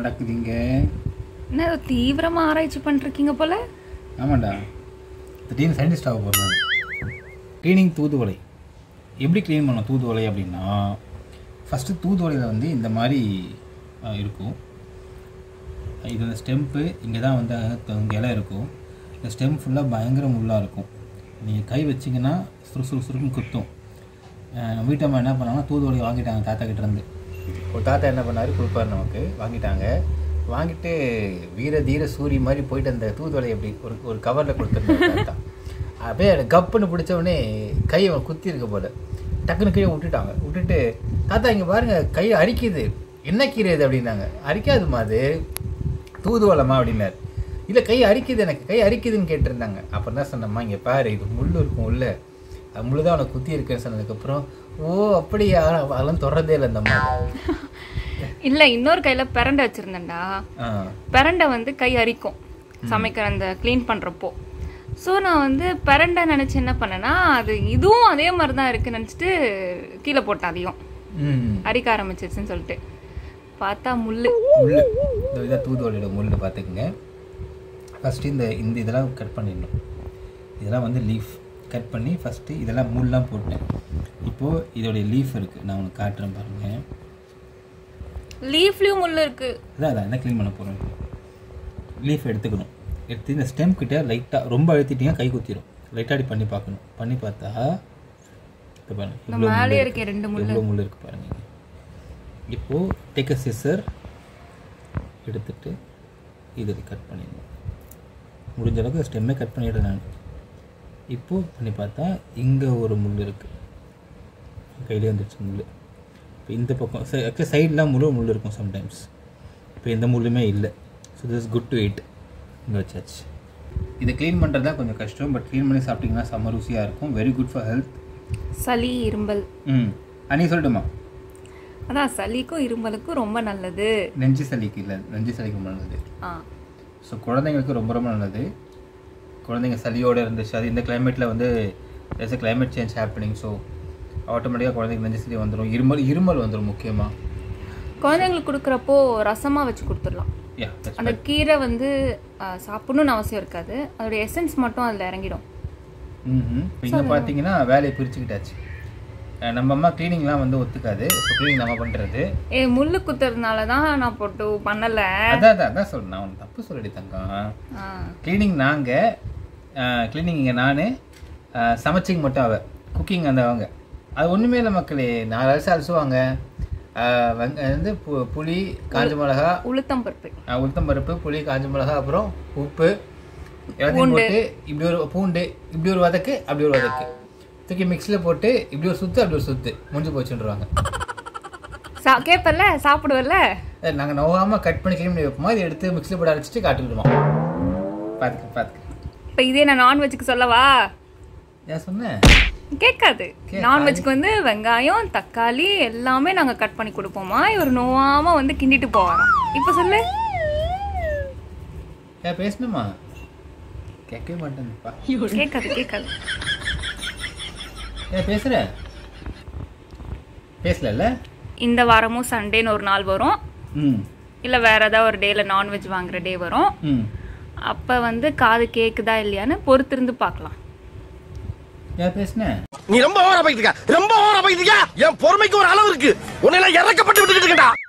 நடக்குது இங்கே என்ன ஏதோ தீவிரமா ஆராய்ச்சி பண்ணிருக்கீங்க போல ஆமாண்டா திடீர்னு சயின்டிஸ்ட் ஆக போகிறேன் க்ளீனிங் தூதுவளை எப்படி க்ளீன் பண்ணணும் தூதுவளை அப்படின்னா ஃபஸ்ட்டு தூதுவளையில் வந்து இந்த மாதிரி அஹ், இருக்கும் இது வந்து ஸ்டெம்ப்பு இங்கே தான் வந்து இங்கே இலை இருக்கும் இந்த ஸ்டெம் ஃபுல்லாக பயங்கர முள்ளாக இருக்கும் நீங்கள் கை வச்சிங்கன்னா சுறு சுறு சுருக்குன்னு குத்தும் அஹ், நம்ம வீட்டம்மா என்ன பண்ணாங்கன்னா தூதுவளை வாங்கிட்டாங்க தாத்தா கிட்ட இருந்து ஒரு தாத்தா என்ன பண்ணாரு கொடுப்பாரு நமக்கு வாங்கிட்டாங்க வாங்கிட்டு வீர தீர சூரி மாதிரி போயிட்டு அந்த தூதுவளை எப்படி ஒரு ஒரு கவரில் கொடுத்துருந்தாங்க தாத்தா அப்படியே அதை கப்புன்னு பிடிச்ச உடனே கையை அவன் குத்தி இருக்க போல டக்குன்னு கீழே விட்டுட்டாங்க விட்டுட்டு தாத்தா இங்கே பாருங்க கை அரிக்குது என்ன கீரை இது அப்படின்னாங்க அரிக்காதுமா அது தூதுவளமா அப்படின்னாரு இல்லை கை அரிக்குது எனக்கு கை அரிக்குதுன்னு கேட்டிருந்தாங்க அப்புறம் தான் சொன்னம்மா இங்கே பாரு இது முள் இருக்கும் உள்ள அது முள்ளு தான் அவனை குத்தி இருக்குன்னு சொன்னதுக்கப்புறம் ஓ அப்படியா அதெல்லாம் தொடர்றதே இல்லை அந்த அம்மா இல்ல இன்னொரு கையில பிரண்டை வச்சிருந்தேன்டா ஆ பிரண்டை வந்து கை அரிக்கும் சமைக்கிற அந்த க்ளீன் பண்றப்போ ஸோ நான் வந்து பிரண்டை நினைச்சு என்ன பண்ணேன்னா அது இதுவும் அதே மாதிரி தான் இருக்கு நினச்சிட்டு கீழே போட்டேன் அதையும் ம் அரிக்க ஆரம்பிச்சிருச்சுன்னு சொல்லிட்டு பார்த்தா முள்ளு முள்ளு இந்த இதாக தூதுவளையோட முள்ளு பார்த்துக்குங்க ஃபஸ்ட்டு இந்த இந்த இதெல்லாம் கட் பண்ணிடணும் இதெல்லாம் வந்து லீஃப் கட் பண்ணி ஃபஸ்ட்டு இதெல்லாம் முள்ளெலாம் போட்டேன் இப்போது இதோடைய லீஃப் இருக்குது நான் உனக்கு காட்டுறேன் பாருங்கள் லீஃப்லயும் முள்ளு இருக்கு அதான் அதான் என்ன க்ளீன் பண்ண போகிறோம் லீஃப் எடுத்துக்கணும் எடுத்து இந்த ஸ்டெம் கிட்ட லைட்டாக ரொம்ப அழுத்திட்டீங்கன்னா கை குத்திரும் லைட்டாக அப்படி பண்ணி பார்க்கணும் பண்ணி பார்த்தா இப்போ பாருங்க இந்த இவ்வளோ மேலே இருக்கே ரெண்டு முள்ளு எவ்வளோ முள் இருக்குது பாருங்க இப்போது டேக் அ சிசர் எடுத்துட்டு இதை கட் பண்ணிடணும் முடிஞ்ச அளவுக்கு ஸ்டெம்மே கட் பண்ணிடுறேன் நான் இப்போது பண்ணி பார்த்தா இங்கே ஒரு முள் இருக்குது கையிலே வந்துருச்சு முள் இப்போ இந்த பக்கம் ஆக்சுவலி சைட்லாம் முழு முள் இருக்கும் சம்டைம்ஸ் இப்போ எந்த முள்ளுமே இல்லை so this good to it இங்கே வச்சாச்சு இதை க்ளீன் பண்ணுறது தான் கொஞ்சம் கஷ்டம் பட் க்ளீன் பண்ணி சாப்பிட்டிங்கன்னா செம்ம ருசியாக இருக்கும் வெரி குட் ஃபார் ஹெல்த் சளி இரும்பல் ம் அன்னைக்கு சொல்லட்டுமா அதான் சளிக்கும் இரும்பலுக்கும் ரொம்ப நல்லது நெஞ்சு சளிக்கு இல்லை நெஞ்சு சளிக்கு ரொம்ப நல்லது ஆ ஸோ குழந்தைங்களுக்கு ரொம்ப ரொம்ப நல்லது குழந்தைங்க சளியோடு இருந்துச்சு அது இந்த கிளைமேட்டில் வந்து yes climate change happening so ஆட்டோமேட்டிக்காக குழந்தைங்க நெஞ்சு சளி வந்துடும் இருமல் இருமல் வந்துடும் முக்கியமாக குழந்தைங்களுக்கு கொடுக்குறப்போ ரசமா வச்சு கொடுத்துடலாம் யா அந்த கீரை வந்து ஆ, சாப்பிடணும்னு அவசியம் இருக்காது அதோட எசன்ஸ் மட்டும் அதில் இறங்கிடும் ம் இப்போ இங்கே பார்த்தீங்கன்னா வேலையை பிரிச்சுக்கிட்டாச்சு அஹ் நம்ம அம்மா க்ளீனிங்லாம் வந்து ஒத்துக்காது ஸோ க்ளீனிங் நம்ம பண்ணுறது ஏ முள்ளு குத்துறதுனால தான் நான் போட்டு பண்ணல அதான் அதான் அதான் சொல்றேன் நான் உனக்கு தப்பு சொல்லடி தங்கம் ஆ. க்ளீனிங் நாங்கள் க்ளீனிங் இங்கே நான் சமைச்சிங் மட்டும் அவ குக்கிங் அந்த அவங்க அது ஒன்றுமே இல்லை மக்களே நாலு வருஷம் அலசுவாங்க அஹ் வெங்க வந்து பு- புளி காஞ்ச மிளகா உளுத்தம் பருப்பு அஹ் உளுத்தம்பருப்பு புளி காஞ்ச மிளகா அப்புறம் உப்பு எல்லாத்தையும் போட்டு இப்படி ஒரு பூண்டு இப்படி ஒரு வதக்கு அப்படி ஒரு வதக்கு தூக்கி மிக்ஸியில் போட்டு இப்படி ஒரு சுத்து அப்படி ஒரு சுத்து முடிஞ்சு போச்சுன்றாங்க சா கேட்பல்ல சாப்பிடுவல்ல நாங்கள் நோகாமல் கட் பண்ணி க்ளீன் பண்ணி வைப்போமா இதை எடுத்து மிக்ஸில் போட்டு அரைச்சிட்டு காட்டுக்கிடுவோம் பார்த்துக்க பார்த்துக்க இப்போ இதே நான் நான்வெஜ்ஜுக்கு சொல்லவா ஏன் சொன்னேன் கேட்காது நான்வெஜ்க்கு வந்து வெங்காயம் தக்காளி எல்லாமே நாங்கள் கட் பண்ணி கொடுப்போமா இவர் நோவாம வந்து கிண்டிட்டு போவாராம் இப்போ சொல்லு ஏன் பேசணுமா கேட்கவே மாட்டேன்ப்பா கேட்காது கேட்காது ஏன் பேசுகிற பேசலல்ல இந்த வாரமும் சண்டேன்னு ஒரு நாள் வரும் ம் இல்லை வேற ஏதாவது ஒரு டேல நான்வெஜ் வாங்குற டே வரும் ம் அப்போ வந்து காது கேக்குதா இல்லையான்னு பொறுத்திருந்து பார்க்கலாம் ஏன் பேசுனேன் நீ ரொம்ப ஓவரா போயிட்டு இருக்க ரொம்ப ஓவரா போயிட்டு இருக்க என் பொறுமைக்கு ஒரு அளவு இருக்கு உன்னை எல்லாம் இறக்கப்பட்டு விட்டுக்கிட்டு இருக்கா